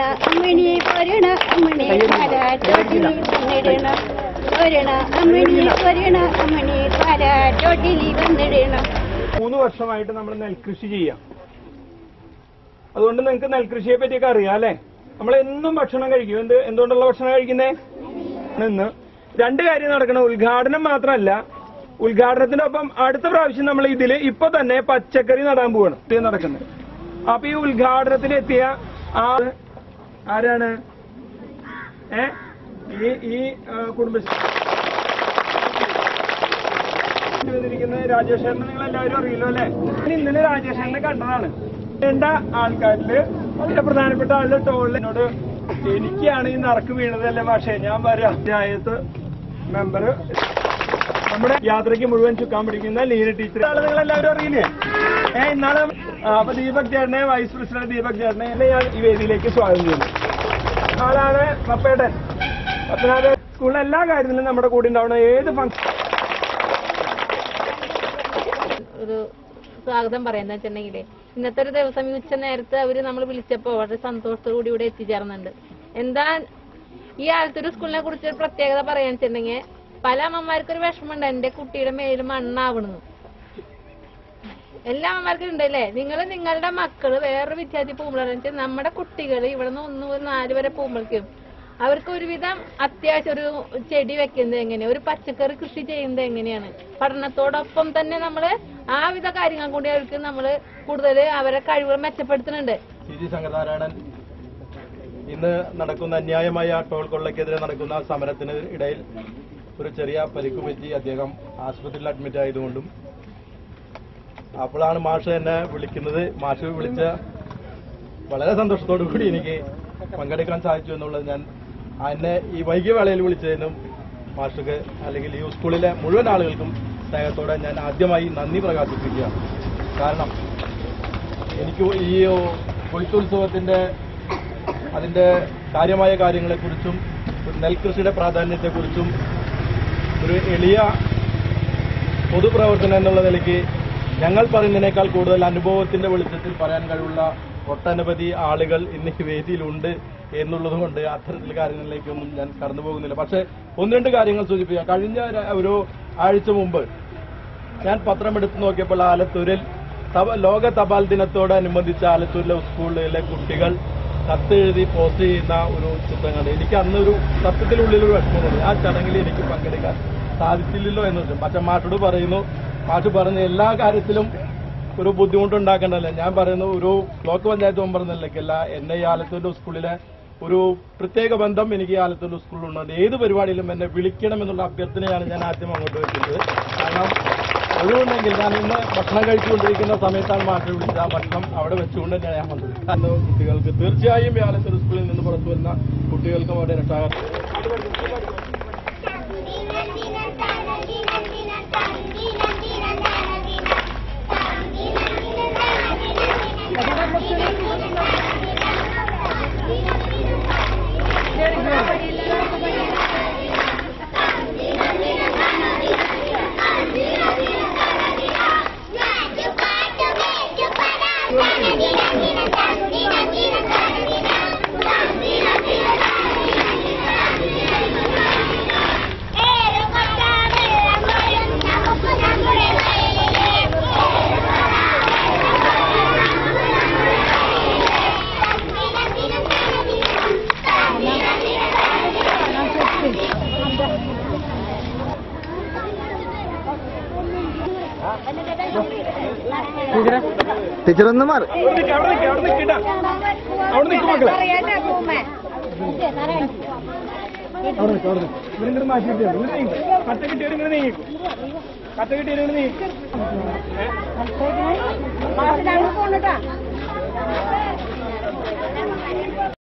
അമ്മിണി പൊരണ അമ്മിണി പാരാട്ടോട്ടിലി വന്നിടണം പൊരണ അമ്മിണി പൊരണ അമ്മിണി പാരാട്ടോട്ടിലി വന്നിടണം മൂന്ന് വർഷമായിട്ട് നമ്മൾ നെൽകൃഷി ചെയ്യാം അതുകൊണ്ട് നിങ്ങൾക്ക് നെൽകൃഷിയെ പറ്റിയൊക്കെ അറിയാം അല്ലെ നമ്മൾ എന്നും ഭക്ഷണം കഴിക്കും എന്ത് എന്തുകൊണ്ടുള്ള ഭക്ഷണം കഴിക്കുന്നേ നിന്ന് രണ്ട് കാര്യം നടക്കണം ഉദ്ഘാടനം മാത്രമല്ല ഉദ്ഘാടനത്തിനൊപ്പം അടുത്ത പ്രാവശ്യം നമ്മൾ ഇതില് ഇപ്പൊ തന്നെ പച്ചക്കറി നടാൻ പോവാണ് ഇത് നടക്കുന്നത് അപ്പൊ ഈ ഉദ്ഘാടനത്തിന് എത്തിയ ആ ആരാണ് ഏ ഈ ഈ ആ, കുടുംബശ്രീ വന്നിരിക്കുന്നത് രാജേഷേട്ടനെ നിങ്ങൾ എല്ലാവരും അറിയില്ലോ അല്ലെ ഞാൻ ഇന്നലെ രാജേഷേട്ടനെ കണ്ടതാണ് വേണ്ട ആൾക്കാരില് വളരെ പ്രധാനപ്പെട്ട ആളുടെ ടോളിനോട് എനിക്കാണ് ഈ നറക്ക് വീണതല്ലേ പക്ഷേ ഞാൻ വരാം പഞ്ചായത്ത് മെമ്പർ നമ്മുടെ യാത്രയ്ക്ക് മുഴുവൻ ചുക്കാൻ പിടിക്കുന്ന ലീന ടീച്ചർ ആളെ നിങ്ങൾ എല്ലാവരും അറിയില്ലേ ഏ ഇന്നാള് ആ, അപ്പൊ ദീപക് ചേട്ടനെ വൈസ് പ്രസിഡന്റ് ദീപക് ചേട്ടനെ എന്നെ ഞാൻ ഈ വേദിയിലേക്ക് സ്വാഗതം ചെയ്യുന്നു ആളാണ് പപ്പേട്ടൻ പത്തനാട് സ്കൂളിലെ എല്ലാ കാര്യത്തിലും നമ്മുടെ കൂടെ ഉണ്ടാവണം ഏത് ഫംഗ്ഷൻ ഒരു സ്വാഗതം പറയാന്ന് വെച്ചിട്ടുണ്ടെങ്കില് ഇന്നത്തെ ഒരു ദിവസം ഈ ഉച്ച നേരത്ത് അവര് നമ്മൾ വിളിച്ചപ്പോ വളരെ സന്തോഷത്തോടു കൂടി ഇവിടെ എത്തിച്ചേർന്നുണ്ട് എന്താ ഈ ആലത്തൂർ സ്കൂളിനെ കുറിച്ച് ഒരു പ്രത്യേകത പറയാന്ന് വെച്ചിട്ടുണ്ടെങ്കിൽ പല അമ്മമാർക്കും ഒരു വിഷമമുണ്ട് എന്റെ കുട്ടിയുടെ മേല് മണ്ണാവണെന്ന് എല്ലാ അമ്മമാർക്കും ഉണ്ടല്ലേ നിങ്ങൾ നിങ്ങളുടെ മക്കള് വേറൊരു വിദ്യാർത്ഥി പോകുമ്പോഴാണെന്ന് വെച്ചാൽ നമ്മുടെ കുട്ടികൾ ഇവിടെ നിന്ന് ഒന്ന് മുതൽ നാല് വരെ പോകുമ്പോഴേക്കും അവർക്ക് ഒരുവിധം അത്യാവശ്യം ഒരു ചെടി വെക്കുന്നത് എങ്ങനെയാണ് ഒരു പച്ചക്കറി കൃഷി ചെയ്യുന്നത് എങ്ങനെയാണ് പഠനത്തോടൊപ്പം തന്നെ നമ്മള് ആ വിധ കാര്യങ്ങൾ കൂടി അവർക്ക് നമ്മള് കൂടുതൽ അവരെ കഴിവുകൾ മെച്ചപ്പെടുത്തുന്നുണ്ട് സി ജി സംഘനാരായണൻ ഇന്ന് നടക്കുന്ന അന്യായമായ ടോൾ കൊള്ളയ്ക്കെതിരെ നടക്കുന്ന സമരത്തിന് ഇടയിൽ ഒരു ചെറിയ പരിക്ക് പറ്റി അദ്ദേഹം ആശുപത്രിയിൽ അഡ്മിറ്റ് ആയതുകൊണ്ടും അപ്പോഴാണ് മാഷ് എന്നെ വിളിക്കുന്നത് മാഷ് വിളിച്ച വളരെ സന്തോഷത്തോടു കൂടി എനിക്ക് പങ്കെടുക്കാൻ സാധിച്ചു എന്നുള്ളത് ഞാൻ എന്നെ ഈ വൈകിയ വേളയിൽ വിളിച്ചതിനും മാഷക്ക് അല്ലെങ്കിൽ ഈ സ്കൂളിലെ മുഴുവൻ ആളുകൾക്കും സ്നേഹത്തോടെ ഞാൻ ആദ്യമായി നന്ദി പ്രകാശിപ്പിക്കുകയാണ് കാരണം എനിക്ക് ഈ കൊയ്ത്തുത്സവത്തിന്റെ അതിന്റെ കാര്യമായ കാര്യങ്ങളെക്കുറിച്ചും ഒരു നെൽകൃഷിയുടെ പ്രാധാന്യത്തെക്കുറിച്ചും ഒരു എളിയ പൊതുപ്രവർത്തനം എന്നുള്ള നിലയ്ക്ക് ഞങ്ങൾ പറയുന്നതിനേക്കാൾ കൂടുതൽ അനുഭവത്തിന്റെ വെളിച്ചത്തിൽ പറയാൻ കഴിവുള്ള ഒട്ടനവധി ആളുകൾ ഇന്ന് ഈ വേദിയിലുണ്ട് എന്നുള്ളത് കൊണ്ട് അത്തരത്തിലുള്ള കാര്യങ്ങളിലേക്കൊന്നും ഞാൻ കടന്നു പോകുന്നില്ല പക്ഷേ ഒന്ന് രണ്ട് കാര്യങ്ങൾ സൂചിപ്പിക്കാം കഴിഞ്ഞ ര- ഒരു ആഴ്ച മുമ്പ് ഞാൻ പത്രമെടുത്ത് നോക്കിയപ്പോൾ ആലത്തൂരിൽ തപ- ലോക തപാൽ ദിനത്തോടനുബന്ധിച്ച് ആലത്തൂരിലെ സ്കൂളിലെ കുട്ടികൾ കത്തെഴുതി പോസ്റ്റ് ചെയ്യുന്ന ഒരു ചിത്രം കണ്ടു എനിക്ക് അന്ന് ഒരു സത്യത്തിനുള്ളിൽ ഒരു വിഷമമുണ്ട് ആ ചടങ്ങിൽ എനിക്ക് പങ്കെടുക്കാൻ സാധിച്ചില്ലല്ലോ എന്ന് വെച്ചു പക്ഷെ മാഷോട് പറയുന്നു മാഷ് പറയുന്ന എല്ലാ കാര്യത്തിലും ഒരു ബുദ്ധിമുട്ടുണ്ടാക്കണ്ടല്ലോ ഞാൻ പറയുന്നു ഒരു ബ്ലോക്ക് പഞ്ചായത്ത് മെമ്പർ എന്ന നിലയ്ക്കല്ല എന്നെ ഈ ആലത്തൂരിലെ സ്കൂളിലെ ഒരു പ്രത്യേക ബന്ധം എനിക്ക് ഈ ആലത്തൂർ സ്കൂളിലുണ്ട് ഏത് പരിപാടിയിലും എന്നെ വിളിക്കണം എന്നുള്ള അഭ്യർത്ഥനയാണ് ഞാൻ ആദ്യം അങ്ങോട്ട് വെക്കുന്നത് കാരണം ഒഴിവുണ്ടെങ്കിൽ ഞാൻ ഇന്ന് ഭക്ഷണം കഴിച്ചുകൊണ്ടിരിക്കുന്ന സമയത്താണ് മാറ്റി വിളിച്ചത് ആ ഭക്ഷണം അവിടെ വെച്ചുകൊണ്ട് തന്നെയാണ് ഞാൻ വന്നത് അന്ന് കുട്ടികൾക്ക് തീർച്ചയായും ഈ ആലത്തൂർ സ്കൂളിൽ നിന്ന് പുറത്തു വരുന്ന കുട്ടികൾക്കും അവിടെ രക്ഷാകർത്ത ടീച്ചർ ഒന്ന് മാറി അവിടെ നിൽക്ക്, അവിടെ നിൽക്ക്, അവിടെ നിൽക്കണ്ട. അവിടെ നിൽക്കും മക്കളെ അവിടെ നിൽക്ക്, അവിടെ നിൽക്ക്. ഇവരിങ്ങോട്ട് മാറ്റി കിട്ടിയോ ഇങ്ങനെ നീങ്ങി കത്ത കിട്ടിയവർ ഇങ്ങനെ നീങ്ങി കത്ത കിട്ടിയവർ ഇങ്ങനെ നീങ്ങി പോണട്ടാ